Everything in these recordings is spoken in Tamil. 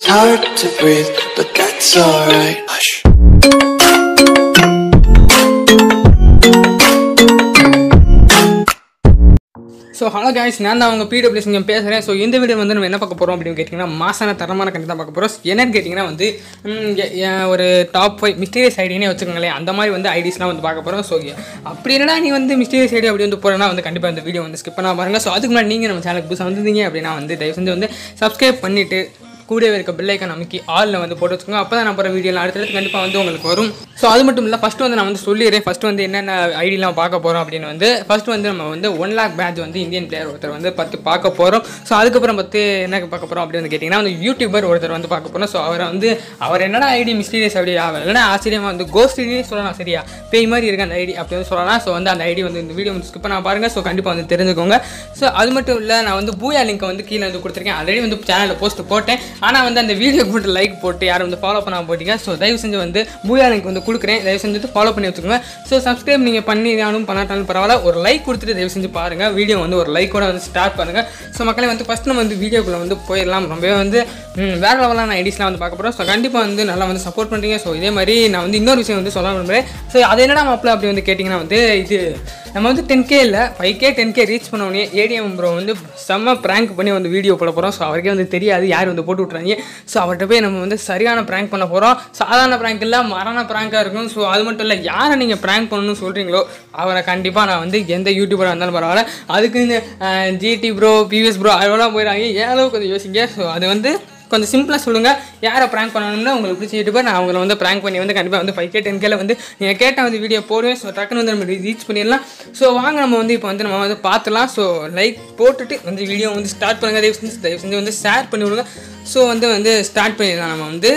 hard to breathe, but that's alright. Hush. So hello guys நான் தான் அவங்க பிடபிள்யூ சிங்கம் பேசுகிறேன் ஸோ இந்த வீடியோ வந்து நம்ம என்ன பார்க்க போகிறோம் அப்படின்னு கேட்டிங்கன்னா மாசான தரமான கண்டி தான் பார்க்க போகிறோம் என்னன்னு கேட்டிங்கன்னா வந்து ம், எ- எ- ஒரு டாப் ஃபைவ் மிஸ்டீரியஸ் ஐடினே வச்சுக்கோங்களேன் அந்த மாதிரி வந்து ஐடிஸ்லாம் வந்து பார்க்க போகிறோம் ஸோ அப்படி என்னடா நீ வந்து மிஸ்டீரியஸ் ஐடி அப்படி வந்து போகிறேன்னா வந்து கண்டிப்பாக இந்த வீடியோ வந்து ஸ்கிப் பண்ணாம பாருங்க ஸோ அதுக்கு முன்னாடி நீங்கள் நம்ம சேனலுக்கு புதுசாக வந்திருந்தீங்க அப்படின்னா வந்து தயவு செஞ்சு வந்து சப்ஸ்கிரைப் பண்ணிவிட்டு கூடவே இருக்க பெல்லைக்கான் அமைக்கி ஆலில் வந்து போட்டு வச்சுக்கோங்க அப்போ தான் நான் போகிற வீடியோலாம் அடுத்தடுத்து கண்டிப்பாக வந்து உங்களுக்கு வரும் ஸோ அது மட்டும் இல்லை ஃபஸ்ட்டு வந்து நான் வந்து சொல்லிடுறேன் ஃபஸ்ட்டு வந்து என்னென்ன ஐடிலாம் பார்க்க போகிறோம் அப்படின்னு வந்து ஃபஸ்ட்டு வந்து நம்ம வந்து ஒன் லேக் பேட்ச் வந்து இந்தியன் பிளேயர் ஒருத்தர் வந்து பத்து பார்க்க போகிறோம் ஸோ அதுக்கப்புறம் பத்து என்ன பார்க்க போகிறோம் அப்படின்னு வந்து கேட்டிங்கன்னா வந்து யூடியூபர் ஒருத்தர் வந்து பார்க்க போகிறோம் ஸோ அவரை வந்து அவர் என்னடா ஐடி மிஸ்டீரியஸ் அப்படி அவர் என்னடா ஆச்சரியமாக வந்து கோஸ்ட் ஐடியே சொல்லலாம் சரியா பேய் மாதிரி இருக்கு அந்த ஐடி அப்படி வந்து சொல்லலாம் ஸோ வந்து அந்த ஐடி வந்து இந்த வீடியோ வந்து ஸ்கிப் பண்ண பாருங்கள் ஸோ கண்டிப்பாக வந்து தெரிஞ்சுக்கோங்க ஸோ அது மட்டும் இல்லை நான் வந்து பூயா லிங்க் வந்து கீழே வந்து கொடுத்துருக்கேன் ஆல்ரெடி வந்து சேனலில் போஸ்ட் போட்டேன் ஆனால் வந்து அந்த வீடியோக்கு மட்டும் லைக் போட்டு யாரும் வந்து ஃபாலோ பண்ணாம போட்டீங்க ஸோ தயவு செஞ்சு வந்து பூயா லிங்க் வந்து கொடுக்குறேன் தயவு செஞ்சு ஃபாலோ பண்ணி வச்சுக்கோங்க ஸோ சப்ஸ்கிரைப் நீங்கள் பண்ணினாலும் பண்ணாட்டாலும் பரவாயில்ல ஒரு லைக் கொடுத்துட்டு தயவு செஞ்சு பாருங்கள் வீடியோ வந்து ஒரு லைக்கோட வந்து ஸ்டார்ட் பண்ணுங்கள் ஸோ மக்களே வந்து ஃபஸ்ட் நம்ம வந்து வீடியோக்குள்ளே வந்து போயிடலாம் ரொம்பவே வந்து ம், வேற லெவலான ஐடிஸ்லாம் வந்து பார்க்க போகிறோம் ஸோ கண்டிப்பாக வந்து நல்லா வந்து சப்போர்ட் பண்ணுறீங்க ஸோ இதே மாதிரி நான் வந்து இன்னொரு விஷயம் வந்து சொல்ல விரும்புகிறேன் ஸோ அது என்னடா மாப்பிள்ள அப்படி வந்து கேட்டிங்கன்னா வந்து இது நம்ம வந்து டென் கே இல்லை five K ten K reach பண்ண உடனே ஏடிஎம் ப்ரோ வந்து செம்ம ப்ராங்க் பண்ணி வந்து வீடியோ போட போகிறோம் ஸோ அவருக்கே வந்து தெரியாது யார் வந்து போட்டு விட்றாங்க ஸோ அவர்கிட்ட போய் நம்ம வந்து சரியான ப்ராங்க் பண்ண போகிறோம் சாதாரண ப்ராங்க் இல்லை மரண ப்ராங்காக இருக்கும் ஸோ அது மட்டும் இல்லை யாரை நீங்கள் ப்ராங்க் பண்ணணும்னு சொல்கிறீங்களோ அவரை கண்டிப்பாக நான் வந்து எந்த யூடியூபராக இருந்தாலும் பரவாயில்ல அதுக்கு இந்த ஜிடி ப்ரோ பிவிஎஸ் ப்ரோ அதெல்லாம் போயிடாங்க ஏன் அளவுக்கு கொஞ்சம் யோசிங்க ஸோ அது வந்து கொஞ்சம் சிம்பிளாக சொல்லுங்கள் யாரை ப்ராங்க் பண்ணணும்னு உங்களுக்கு பிடிச்ச யூடியூபர் நான் அவங்கள வந்து ப்ராங்க் பண்ணி வந்து கண்டிப்பாக வந்து ஃபைவ் கே டென் கேல வந்து நீங்கள் கேட்டால் வந்து வீடியோ போடுவேன் ஸோ டக்குன்னு வந்து நம்ம ரீச் பண்ணிடலாம் ஸோ வாங்க நம்ம வந்து இப்போ வந்து நம்ம வந்து பார்த்துலாம் ஸோ லைக் போட்டுட்டு வந்து வீடியோ வந்து ஸ்டார்ட் பண்ணுங்கள் தயவு செஞ்சு தயவு செஞ்சு வந்து ஷேர் பண்ணி விடுங்க ஸோ வந்து வந்து ஸ்டார்ட் பண்ணிடலாம் நம்ம வந்து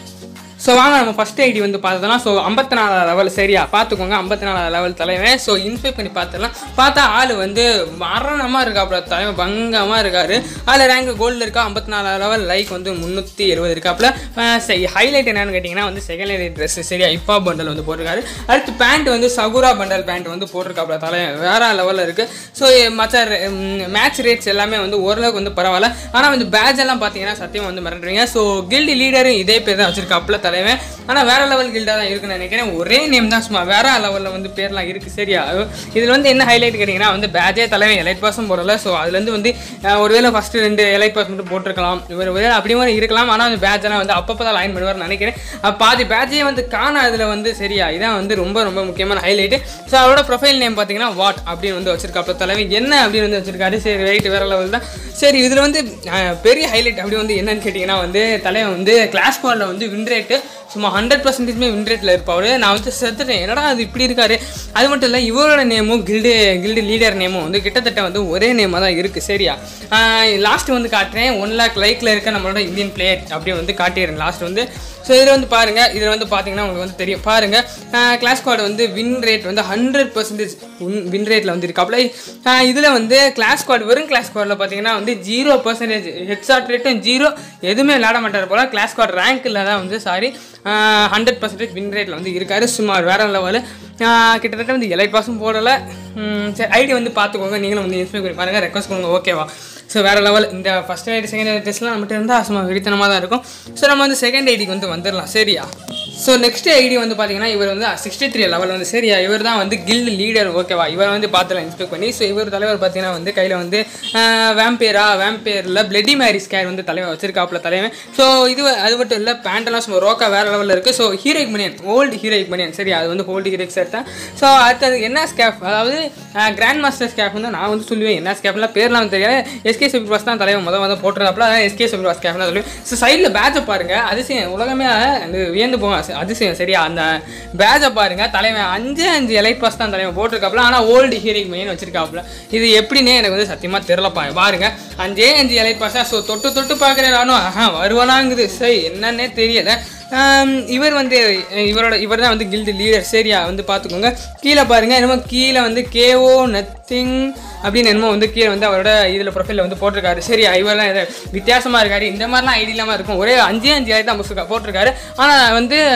ஸோ வாங்க நம்ம ஃபஸ்ட் ஐடி வந்து பார்த்ததெல்லாம் ஸோ ஐம்பத்தி நாலாவது லெவல் சரியா பார்த்துக்கோங்க ஐம்பத்தி நாலாவது லெவல் தலைவன் ஸோ இன்ஸ்பெக்ட் பண்ணி பார்த்துடலாம் பார்த்தா ஆள் வந்து மரணமாக இருக்கா அப்புறம் தலைவன் பங்கமாக இருக்காரு அதில் ரேங்க் கோல்டில் இருக்கா ஐம்பத்தி நாலாவது லெவல் லைக் வந்து முந்நூற்றி இருபது இருக்காப்புல ஹைலைட் என்னன்னு கேட்டிங்கன்னா வந்து செகண்ட் ஹேண்ட் ட்ரெஸ் சரியா இப்பா பண்டல் வந்து போட்டிருக்காரு அடுத்து பேண்ட் வந்து சகுரா பண்டல் பேண்ட் வந்து போட்டிருக்காப்புல தலைவன் வேற லெவலில் இருக்குது ஸோ மற்ற மேட்ச் ரேட்ஸ் எல்லாமே வந்து ஓரளவுக்கு வந்து பரவாயில்ல ஆனால் வந்து பேட்ச் எல்லாம் பார்த்தீங்கன்னா சத்தியம் வந்து மிரண்டுறீங்க ஸோ கில்டி லீடரும் இதே பேர் தான் வச்சிருக்காப்புல தலைவன் ஆனால் வேற லெவல் கில்டாக தான் இருக்குன்னு நினைக்கிறேன் ஒரே நேம் தான் சும்மா வேற லெவலில் வந்து பேர்லாம் இருக்குது சரியா இதில் வந்து என்ன ஹைலைட் கேட்டிங்கன்னா வந்து பேட்சே தலைவன் எலைட் பாஸும் போடல ஸோ அதுலேருந்து வந்து அஹ், ஒருவேளை ஃபஸ்ட்டு ரெண்டு எலைட் பாஸ் மட்டும் போட்டிருக்கலாம் இவர் ஒருவேளை அப்படி மாதிரி இருக்கலாம் ஆனால் அந்த பேட்ச் எல்லாம் வந்து அப்பப்போ தான் லைன் பண்ணுவார்னு நினைக்கிறேன் அப்ப பாதி பேட்சே வந்து காண அதில் வந்து சரியா இதான் வந்து ரொம்ப ரொம்ப முக்கியமான ஹைலைட்டு ஸோ அவரோட ப்ரொஃபைல் நேம் பார்த்தீங்கன்னா வாட் அப்படின்னு வந்து வச்சிருக்காப்புல தலைவன் என்ன அப்படின்னு வந்து வச்சிருக்காரு சரி ரைட் வேற லெவல் தான் சரி இதில் வந்து அஹ், பெரிய ஹைலைட் அப்படி வந்து என்னன்னு கேட்டிங்கன்னா வந்து தலைவன் வந்து கிளாஸ் ஸ்குவாடில் வந்து வின் ரேட்டு சும்மா ஹண்ட்ரட் பர்சன்டேஜ்மே வின் ரேட்டில் இருப்பாரு நான் வந்து செத்துட்டேன் என்னடா அது இப்படி இருக்காரு அது மட்டும் இல்லை இவரோட நேமும் கில்டு கில்டு லீடர் நேமும் வந்து கிட்டத்தட்ட வந்து ஒரே நேமாக தான் இருக்குது சரியா லாஸ்ட் வந்து காட்டுறேன் ஒன் லேக் லைக்கில் இருக்க நம்மளோட இந்தியன் பிளேயர் அப்படி வந்து காட்டிடுறேன் லாஸ்ட் வந்து ஸோ இதில் வந்து பாருங்கள் இதில் வந்து பார்த்தீங்கன்னா உங்களுக்கு வந்து தெரியும் பாருங்கள் கிளாஸ் ஸ்குவாட் வந்து வின் ரேட் வந்து ஹண்ட்ரட் பர்சன்டேஜ் வின் ரேட்டில் வந்து இருக்காப்புல இதில் வந்து கிளாஸ் ஸ்குவாட் வெறும் கிளாஸ் ஸ்குவாடில் பார்த்தீங்கன்னா வந்து ஜீரோ பர்சன்டேஜ் ஹெட்ஷாட் ரேட்டும் ஜீரோ எதுவுமே விளையாட மாட்டார் போல் கிளாஸ் ஸ்குவாட் ரேங்க்கில் தான் வந்து சாரி ஹண்ட்ரட் பர்சன்டேஜ் வின் ரேட்டில் வந்து இருக்காரு சுமார் வேற லெவலு கிட்டத்தட்ட வந்து எலைட் பாஸும் போடலை உம், சரி ஐடி வந்து பார்த்துக்கோங்க நீங்களும் வந்து இன்ஸ்பெக்ட் பண்ணி பாருங்கள் ரெக்வஸ்ட் பண்ணுங்க ஓகேவா ஸோ வேறு லெவல் இந்த ஃபஸ்ட் ஐடி செகண்ட் ஐடி டெஸ்ட்லாம் நம்மகிட்ட இருந்தால் சும்மா வெறித்தனமாக தான் இருக்கும் ஸோ நம்ம வந்து செகண்ட் ஐடிக்கு வந்து வந்துடலாம் சரியா ஸோ நெக்ஸ்ட் ஐடி வந்து பார்த்தீங்கன்னா இவர் வந்து சிக்ஸ்டி த்ரீ லெவல் வந்து சரியா இவர் தான் வந்து கில்டு லீடர் ஓகேவா இவரை வந்து பார்த்துல இன்ஸ்பெக்ட் பண்ணி ஸோ இவர் தலைவர் பார்த்தீங்கன்னா வந்து கையில் வந்து வேம்பேரா வேம்பேரில் பிளடி மேரி ஸ்கேர் வந்து தலைவர் வச்சிருக்காப்புல தலைவன் ஸோ இது அது மட்டும் இல்லை பேண்டெல்லாம் சும்மா ரோக்கா வேறு லெவலில் இருக்குது so heroic Maniyan old heroic Maniyan சரி அது வந்து ஓல்டு ஹீரோயிக் சார் தான் ஸோ அடுத்தது என்ன ஸ்கேஃப் அதாவது கிராண்ட் மாஸ்டர் ஸ்கேஃப் வந்து நான் வந்து சொல்லுவேன் என்ன ஸ்கேஃப்லாம் பேர்லாம் வந்து தெரியாது எஸ்கே சூப்பர் பாஸ் தான் தலைவன் முதல் வந்து போட்டுருந்தாப்புல அதான் எஸ்கே சூப்பர் பாஸ் ஸ்கேஃப் தான் சொல்லுவேன் ஸோ சைடில் பேட்சை பாருங்க அதிசயம் உலகமே அந்த வியந்து போகும் அதிசயம் சரியா அந்த பேட்சை பாருங்க தலைவன் அஞ்சு அஞ்சு எலைட் பாஸ் தான் தலைவன் போட்டிருக்காப்புல ஆனால் ஓல்டு ஹீரோயிக் மணியன் வச்சிருக்காப்புல இது எப்படின்னே எனக்கு வந்து சத்தியமாக தெரிலப்பா பாருங்க அஞ்சே அஞ்சு எலைட் பாஸா ஸோ தொட்டு தொட்டு பார்க்குறேன் நானும் ஆஹா வருவானாங்குது சரி என்னன்னே தெரியல ஆம், இவர் வந்து இவரோட இவர் தான் வந்து கில்டு லீடர் சரியா வந்து பார்த்துக்கோங்க கீழே பாருங்க என்னமோ கீழே வந்து கேஓ நத்திங் அப்படின்னு என்னமோ வந்து கீழே வந்து அவரோட இதில் ப்ரொஃபைலில் வந்து போட்டிருக்காரு சரியா இவரெல்லாம் இது வித்தியாசமாக இருக்காரு இந்த மாதிரிலாம் ஐடி இல்லாமல் இருக்கும் ஒரே அஞ்சே அஞ்சு ஆயிரத்தி தான் போட்டிருக்கா போட்டிருக்காரு ஆனால் வந்து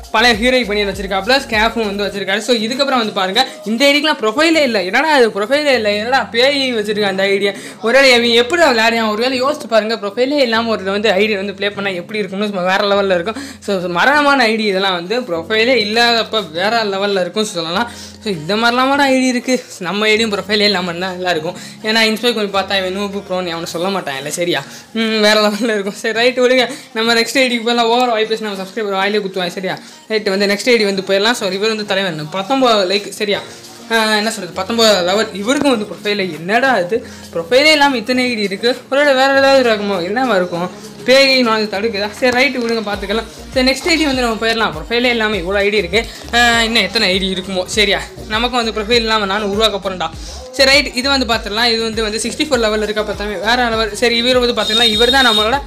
பழைய ஹீரோய் பண்ணி வச்சிருக்காப்புல ஸ்கேஃபும் வந்து வச்சிருக்காரு ஸோ இதுக்கப்புறம் வந்து பாருங்க இந்த ஐடிக்கெலாம் ப்ரொஃபைலே இல்லை என்னடா அது ப்ரொஃபைலே இல்லை என்னடா பேய் வச்சிருக்க அந்த ஐடியா ஒருவேளை அவன் எப்படி விளையாடியான் ஒருவேளை யோசிச்சு பாருங்க ப்ரொஃபைலே இல்லாமல் ஒரு வந்து ஐடி வந்து ப்ளே பண்ணால் எப்படி இருக்கும்னு சும்மா வேற லெவலில் இருக்கும் ஸோ மரணமான ஐடி இதெல்லாம் வந்து ப்ரொஃபைலே இல்லாதப்ப வேற லெவலில் இருக்கும் சொல்லலாம் ஸோ இந்த மாதிரிலாமாட ஐடி இருக்குது நம்ம ஐடியும் ப்ரொஃபைலே இல்லாமல் இருந்தால் நல்லா இருக்கும் ஏன்னா இன்ஸ்பெக்ட் பண்ணி பார்த்தா இவன் நூப்பு ப்ரோன்னு அவனை சொல்ல மாட்டான் இல்லை சரியா ம் வேற லெவலில் இருக்கும் சரி ரைட்டு விடுங்க நம்ம நெக்ஸ்ட் ஐடிக்கு போகலாம் ஓவர் வாய்ப்பு நம்ம சப்ஸ்கிரைபர் வாயிலே குத்துவாங்க சரியா ரைட்டு வந்து நெக்ஸ்ட் ஐடி வந்து போயிடலாம் ஸோ இவர் வந்து தலைவன் பத்தொம்பது லைக் சரியா ஆஹ் என்ன சொல்கிறது பத்தொம்பது லெவல் இவருக்கும் வந்து ப்ரொஃபைல என்னடா இது ப்ரொஃபைலே இல்லாமல் இத்தனை ஐடி இருக்குது ஒருவேளை வேறு ஏதாவது இருக்குமோ என்னவா இருக்கும் பேய் நான் தடுக்குதா சரி ரைட்டு விடுங்க பார்த்துக்கலாம் சரி நெக்ஸ்ட் ஐடி வந்து நம்ம போயிடலாம் ப்ரொஃபைலே இல்லாமல் இவ்வளோ ஐடி இருக்குது இன்னும் எத்தனை ஐடி இருக்குமோ சரியா நமக்கும் வந்து ப்ரொஃபைல் இல்லாமல் நானும் உருவாக்க போகிறேன்டா சரி ரைட் இது வந்து பார்த்துடலாம் இது வந்து வந்து சிக்ஸ்டி ஃபோர் லெவல் இருக்க பார்த்தாமே வேறு லெவல் சரி இவர் வந்து பார்த்தீங்கன்னா இவர் தான் நம்மளோட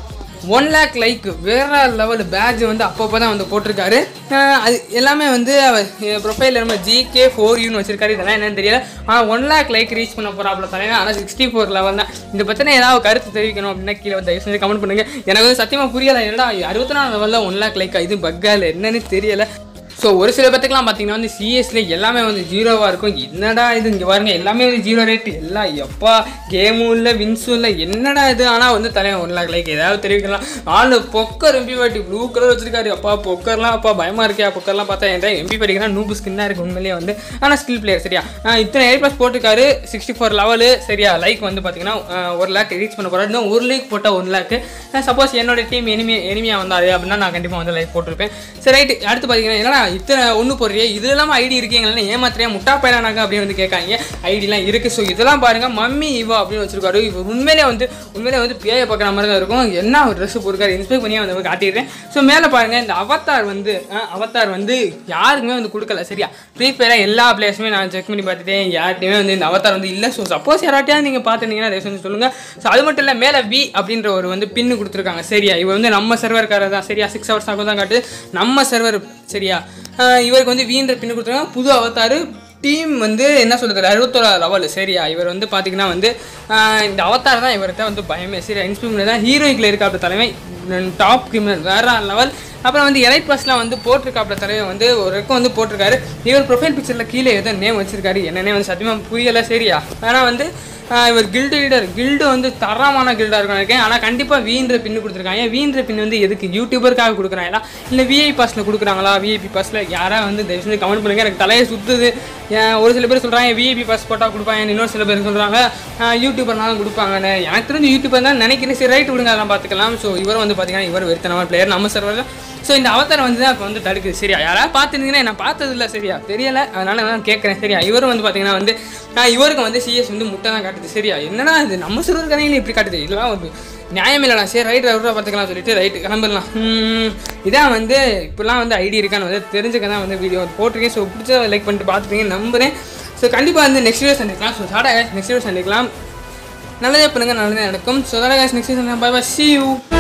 ஒன் லேக் லைக் வேற லெவல் பேட்ச் வந்து அப்பப்போ தான் வந்து போட்டிருக்காரு அஹ் அது எல்லாமே வந்து ப்ரொஃபைல் நம்ம ஜிகே ஃபோர் யூன்னு வச்சிருக்காரு இதெல்லாம் என்னன்னு தெரியல ஆனால் ஒன் லேக் லைக் ரீச் பண்ண போகிறாப்புல தலைவன் ஆனால் சிக்ஸ்டி ஃபோர் லெவல் தான் இதை பற்றின ஏதாவது கருத்து தெரிவிக்கணும் அப்படின்னா கீழே வந்து தயவு செஞ்சு கமெண்ட் பண்ணுங்க எனக்கு வந்து சத்தியமாக புரியலை என்னடா அறுபத்தி நாலு லெவலில் ஒன் லேக் லைக் இது பக்கா இல்லை என்னன்னு தெரியல ஸோ ஒரு சில பேத்துக்குலாம் பார்த்தீங்கன்னா வந்து சிஎஸ்ல எல்லாமே வந்து ஜீரோவாக இருக்கும் என்னடா இது இங்கே பாருங்க எல்லாமே வந்து ஜீரோ ரேட் எல்லாம் எப்பா கேமும் இல்லை வின்ஸும் இல்லை என்னடா இது ஆனால் வந்து தலைவன் ஒன் லேக் லைக் ஏதாவது தெரிவிக்கலாம் ஆளு பொக்கர் எம்பி பாட்டி ப்ளூ கலர் வச்சிருக்காரு அப்பா பொக்கர்லாம் அப்பா பயமாக இருக்கே பொக்கர்லாம் பார்த்தா என்கிட்ட எம்பி பாட்டிங்கன்னா நூபு ஸ்கின்னாக இருக்கு உண்மையிலேயே வந்து ஆனால் ஸ்கில் பிளேயர் சரியா ஆஹ் இத்தனை ஏர் ப்ளஸ் போட்டிருக்காரு சிக்ஸ்டி ஃபோர் லெவலு சரியா லைக் வந்து பார்த்தீங்கன்னா ஆஹ் ஒரு லேக் ரீச் பண்ண போகிறாரு இன்னும் ஒரு லைக் போட்டால் ஒன் லேக்கு சப்போஸ் என்னோட டீம் எனிமே எனிமையாக வந்தாரு அப்படின்னா நான் கண்டிப்பாக வந்து லைக் போட்டிருப்பேன் சரி ரைட்டு அடுத்து பார்த்தீங்கன்னா என்னடா இத்தனை ஒன்று போடுறியே இது இல்லாமல் ஐடி இருக்கீங்களா ஏமாத்திரியா முட்டா பயிரானாங்க அப்படின்னு வந்து கேட்காங்க ஐடிலாம் இருக்குது ஸோ இதெல்லாம் பாருங்கள் மம்மி இவா அப்படின்னு வச்சிருக்காரு இவர் உண்மையிலே வந்து உண்மையிலே வந்து பேயை பார்க்குற மாதிரி தான் இருக்கும் என்ன ஒரு ட்ரெஸ் போட்டிருக்காரு இன்ஸ்பெக்ட் பண்ணி வந்து காட்டிடுறேன் ஸோ மேலே பாருங்கள் இந்த அவத்தார் வந்து அவத்தார் வந்து யாருக்குமே வந்து கொடுக்கல சரியா ஃப்ரீ ஃபயராக எல்லா பிளேஸுமே நான் செக் பண்ணி பார்த்துட்டேன் யார்ட்டையுமே வந்து இந்த அவத்தார் வந்து இல்லை ஸோ சப்போஸ் யாராட்டையாவது நீங்கள் பார்த்துட்டீங்கன்னா தயவு செஞ்சு சொல்லுங்கள் ஸோ அது மட்டும் இல்லை மேலே வி அப்படின்ற ஒரு வந்து பின்னு கொடுத்துருக்காங்க சரியா இவர் வந்து நம்ம சர்வர்காரர் தான் சரியா சிக்ஸ் ஹவர்ஸ் ஆகும் தான் காட்டு நம்ம சர்வர் சரியா ஆஹ் இவருக்கு வந்து வீன்ற பின்னு கொடுத்துருக்காங்க புது அவதார் டீம் வந்து என்ன சொல்கிறது அறுபத்தோரா லெவல் சரியா இவர் வந்து பார்த்தீங்கன்னா வந்து ஆஹ் இந்த அவதார் தான் இவர்கிட்ட வந்து பயமே சரியா இன்ஸ்பிரிமெண்ட் தான் ஹீரோயிக்கில் இருக்காப்ல தலைமை டாப் கிரிமினல் வேற லெவல் அப்புறம் வந்து எலைட் ப்ளஸ்லாம் வந்து போட்டிருக்காப்ல தலைவன் வந்து ஒரு ரெக்கம் வந்து போட்டிருக்காரு இவர் ப்ரொஃபைல் பிக்சரில் கீழே ஏதோ நேம் வச்சிருக்காரு என்னன்னே வந்து சத்தியமாக புரியலை சரியா ஆனால் வந்து ஆஹ் இவர் கில்டு லீடர் கில்டு வந்து தரமான கில்டாக இருக்கும் இருக்கேன் ஆனால் கண்டிப்பாக வீன்ற பின்னு கொடுத்துருக்காங்க வீன்ற பின் வந்து எதுக்கு யூடியூபருக்காக கொடுக்குறாங்களா இல்லை விஐ பாஸில் கொடுக்குறாங்களா விஐபி பாஸில் யாரா வந்து தயவு செஞ்சு கமெண்ட் பண்ணுங்க எனக்கு தலையை சுற்றுது ஏன் ஒரு சில பேர் சொல்கிறாங்க விஐபி பாஸ் போட்டால் கொடுப்பாங்க இன்னொரு சில பேர் சொல்கிறாங்க யூடியூபர்னால தான் கொடுப்பாங்கன்னு எனக்கு தெரிஞ்சு யூடியூபர் தான் நினைக்கிறேன் சரி ரைட் விடுங்க அதெல்லாம் பார்த்துக்கலாம் ஸோ இவர் வந்து பார்த்தீங்கன்னா இவர் வெறுத்தனமான பிளேயர் நம்ம சர்வரில் ஸோ இந்த அவதாரம் வந்து தான் இப்போ வந்து தடுக்குது சரியா யாராவது பார்த்துருந்தீங்கன்னா நான் பார்த்தது இல்லை சரியா தெரியல அதனால நான் கேட்குறேன் சரியா இவரும் வந்து பார்த்தீங்கன்னா வந்து ஆஹ் இவருக்கு வந்து சிஎஸ் வந்து முட்டை தான் காட்டுது சரியா என்னடா இது நம்ம சிறுவர் கதையில இப்படி காட்டுது இதெல்லாம் ஒரு நியாயம் இல்லைடா சரி ரைட் ரூபா பார்த்துக்கலாம் சொல்லிட்டு ரைட்டு கிளம்பிடலாம் உம், இதான் வந்து இப்படிலாம் வந்து ஐடி இருக்கான்னு வந்து தெரிஞ்சுக்க தான் வந்து வீடியோ போட்டிருக்கேன் ஸோ பிடிச்ச லைக் பண்ணிட்டு பார்த்துருக்கீங்க நம்புறேன் ஸோ கண்டிப்பாக வந்து நெக்ஸ்ட் வீடியோ சந்திக்கலாம் ஸோ சாடா நெக்ஸ்ட் வீடியோ சந்திக்கலாம் நல்லதே பண்ணுங்க நல்லதே நடக்கும் ஸோ தாடா next video bye bye see you